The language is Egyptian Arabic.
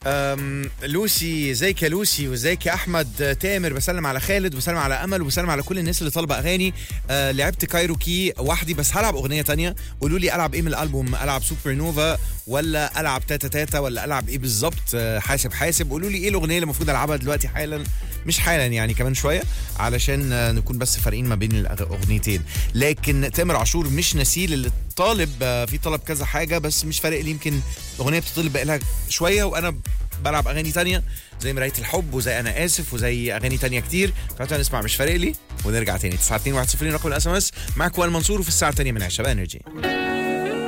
أم، لوسي ازيك يا لوسي وازيك يا احمد تامر بسلم على خالد وبسلم على امل وبسلم على كل الناس اللي طالبه اغاني أه لعبت كايروكي وحدي بس هلعب اغنيه تانية قولوا لي العب ايه من الالبوم العب سوبر نوفا ولا العب تاتا تاتا ولا العب ايه بالظبط أه حاسب حاسب قولوا لي ايه الاغنيه اللي المفروض العبها دلوقتي حالا مش حالا يعني كمان شويه علشان آه، نكون بس فارقين ما بين الاغنيتين لكن تامر عاشور مش نسيل اللي طالب آه، في طلب كذا حاجه بس مش فارق لي يمكن اغنيه بتطلب بقالها شويه وانا بلعب اغاني تانية زي مرايه الحب وزي انا اسف وزي اغاني تانية كتير فتعالوا نسمع مش فارق لي ونرجع تاني 9 2 1 0 رقم الاس ام اس معاك وائل منصور وفي الساعه الثانيه من عشاء انرجي